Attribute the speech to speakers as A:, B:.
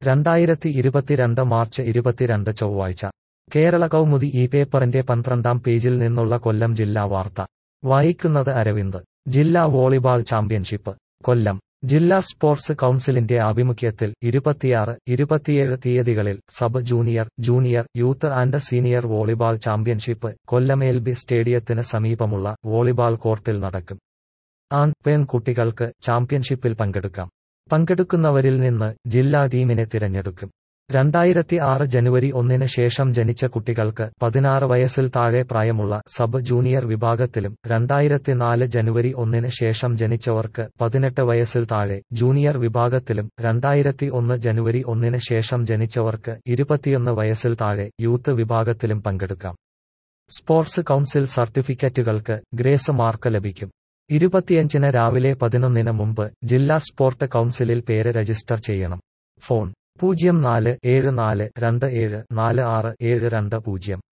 A: രണ്ടായിരത്തി ഇരുപത്തിരണ്ട് മാർച്ച് ഇരുപത്തിരണ്ട് ചൊവ്വാഴ്ച കേരള കൗമുദി ഈ പേപ്പറിന്റെ പന്ത്രണ്ടാം പേജിൽ നിന്നുള്ള കൊല്ലം ജില്ലാ വാർത്ത വായിക്കുന്നത് അരവിന്ദ് ജില്ലാ വോളിബാൾ ചാമ്പ്യൻഷിപ്പ് കൊല്ലം ജില്ലാ സ്പോർട്സ് കൗൺസിലിന്റെ ആഭിമുഖ്യത്തിൽ ഇരുപത്തിയാറ് ഇരുപത്തിയേഴ് തീയതികളിൽ sub junior junior youth and senior volleyball championship Kollam L B സ്റ്റേഡിയത്തിന് സമീപമുള്ള വോളിബാൾ കോർട്ടിൽ നടക്കും ആൺ പെൺ കുട്ടികൾക്ക് ചാമ്പ്യൻഷിപ്പിൽ പങ്കെടുക്കാം പങ്കെടുക്കുന്നവരിൽ നിന്ന് ജില്ലാ ടീമിനെ തിരഞ്ഞെടുക്കും രണ്ടായിരത്തി ആറ് ജനുവരി ഒന്നിന് ശേഷം ജനിച്ച കുട്ടികൾക്ക് പതിനാറ് വയസ്സിൽ താഴെ പ്രായമുള്ള സബ് ജൂനിയർ വിഭാഗത്തിലും രണ്ടായിരത്തി നാല് ജനുവരി ഒന്നിന് ശേഷം ജനിച്ചവർക്ക് പതിനെട്ട് വയസ്സിൽ താഴെ ജൂനിയർ വിഭാഗത്തിലും രണ്ടായിരത്തി ഒന്ന് ജനുവരി ഒന്നിന് ശേഷം ജനിച്ചവർക്ക് ഇരുപത്തിയൊന്ന് വയസ്സിൽ താഴെ യൂത്ത് വിഭാഗത്തിലും പങ്കെടുക്കാം സ്പോർട്സ് കൗൺസിൽ സർട്ടിഫിക്കറ്റുകൾക്ക് ഗ്രേസ് മാർക്ക് ലഭിക്കും ഇരുപത്തിയഞ്ചിന് രാവിലെ പതിനൊന്നിന് മുമ്പ് ജില്ലാ സ്പോർട്ട് കൗൺസിലിൽ പേര് രജിസ്റ്റർ ചെയ്യണം ഫോൺ പൂജ്യം നാല് ഏഴ് നാല് രണ്ട് ഏഴ് നാല് ആറ് ഏഴ് രണ്ട് പൂജ്യം